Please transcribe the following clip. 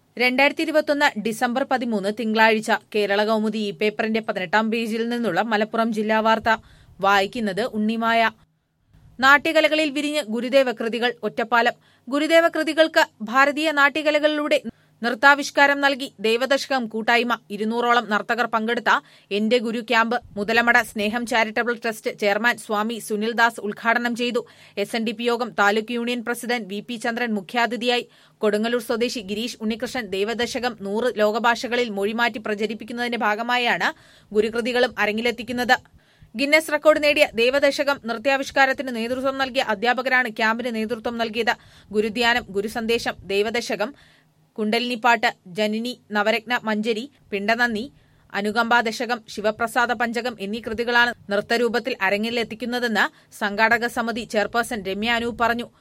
രണ്ടായിരത്തി ഇരുപത്തൊന്ന് ഡിസംബർ പതിമൂന്ന് തിങ്കളാഴ്ച കേരള കൗമുദി ഈ പേപ്പറിന്റെ പതിനെട്ടാം പേജിൽ നിന്നുള്ള മലപ്പുറം ജില്ലാ വാർത്ത വായിക്കുന്നത് ഉണ്ണിമായ നാട്യകലകളിൽ വിരിഞ്ഞ് ഗുരുദേവ കൃതികൾ ഒറ്റപ്പാലം ഗുരുദേവ കൃതികൾക്ക് ഭാരതീയ നാട്യകലകളിലൂടെ നൃത്താവിഷ്കാരം നൽകി ദൈവദശകം കൂട്ടായ്മ ഇരുന്നൂറോളം നർത്തകർ പങ്കെടുത്ത എന്റെ ഗുരു camp Muthalamada Sneham charitable trust chairman Swami Sunil Das ഉദ്ഘാടനം ചെയ്തു S N D P Yogam taluk union president V P Chandran മുഖ്യാതിഥിയായി കൊടുങ്ങല്ലൂർ സ്വദേശി ഗിരീഷ് ഉണ്ണികൃഷ്ണൻ ദൈവദശകം നൂറ് ലോകഭാഷകളിൽ മൊഴിമാറ്റി പ്രചരിപ്പിക്കുന്നതിന്റെ ഭാഗമായാണ് ഗുരുകൃതികളും അരങ്ങിലെത്തിക്കുന്നത് ഗിന്നസ് റെക്കോർഡ് നേടിയ ദേവദശകം നൃത്യാവിഷ്കാരത്തിന് നേതൃത്വം നൽകിയ അധ്യാപകരാണ് ക്യാമ്പിന് നേതൃത്വം നൽകിയത് ഗുരുധ്യാനം ഗുരുസന്ദേശം ദേവദശകം കുണ്ടലിനിപ്പാട്ട് ജനനി നവരത്ന മഞ്ജരി പിണ്ടനന്ദി അനുകമ്പാദശകം ശിവപ്രസാദ പഞ്ചകം എന്നീ കൃതികളാണ് നൃത്തരൂപത്തിൽ അരങ്ങിലെത്തിക്കുന്നതെന്ന് സംഘാടക സമിതി ചെയർപേഴ്സൺ രമ്യ അനൂപ് പറഞ്ഞു